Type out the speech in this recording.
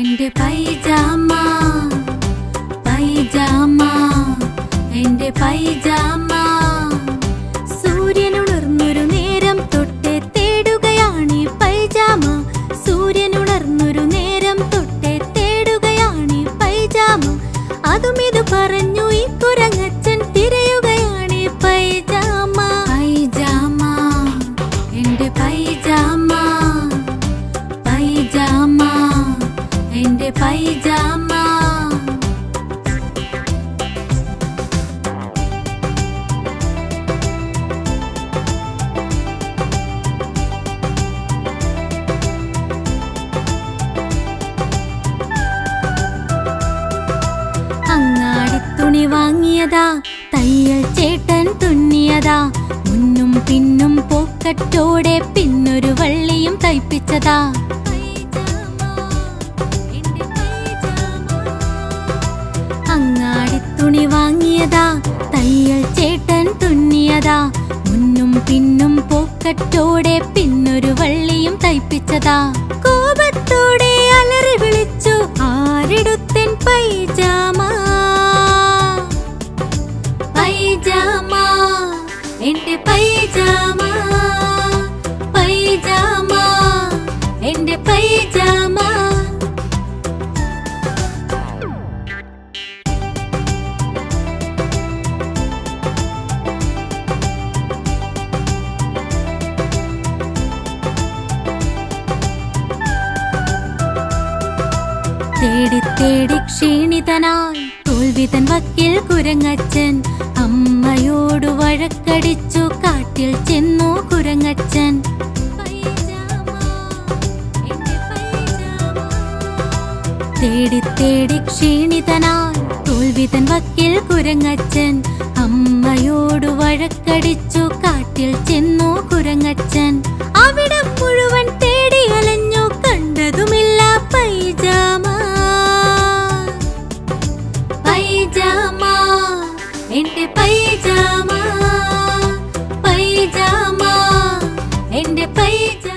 എന്റെ പൈജാമ പൈജാമ എന്റെ പൈജാമ സൂര്യനുണർന്നൊരു നേരം തൊട്ടേ തേടുകയാണീ പൈജാമ സൂര്യനുണർന്നൊരു നേരം തൊട്ടേ തേടുകയാണീ പൈജാമ അതും ഇത് പറഞ്ഞു ഈ കുരങ്ങച്ചൻ തിരയുകയാണീ പൈജാമ പൈജാമ എന്റെ പൈജാമ പൈജാമ എന്റെ പൈജാമ അങ്ങാടിത്തുണി വാങ്ങിയതാ തയ്യൽ ചേട്ടൻ തുന്നിയതാ മുന്നും പിന്നും പോക്കറ്റോടെ പിന്നൊരു വള്ളിയും തയ്പ്പിച്ചതാ അങ്ങാടിത്തുണി വാങ്ങിയതാ തയ്യൽ ചേട്ടൻ തുന്നിയതാ മുന്നും പിന്നും പോക്കറ്റോടെ പിന്നൊരു വള്ളിയും തയ്പ്പിച്ചതാ കോപത്തോടെ അലറി വിളിച്ചു ആരെടുത്തൻ പൈജാമ പൈജാമ എന്റെ പൈജാമ പൈജാമ എന്റെ പൈജാമ തേടി തേടി ക്ഷീണിതനായി തോൽവിതൻ വക്കിൽ കുരങ്ങച്ചൻ അമ്മയോട് വഴക്കടിച്ചു കാട്ടിൽ ചെന്നു കുരങ്ങച്ചൻ തേടി തേടി ക്ഷീണിതനായി തോൽവിതൻ വക്കിൽ കുരങ്ങച്ചൻ അമ്മയോട് വഴക്കടിച്ചു കാട്ടിൽ ചെന്നു കുരങ്ങച്ചൻ അവിടം മുഴുവൻ തേടി അലഞ്ഞു കണ്ടതുമില്ല പൈജാമ പൈജാമ എന്റെ പൈജാമ പൈജാമ എന്റെ പൈജാമ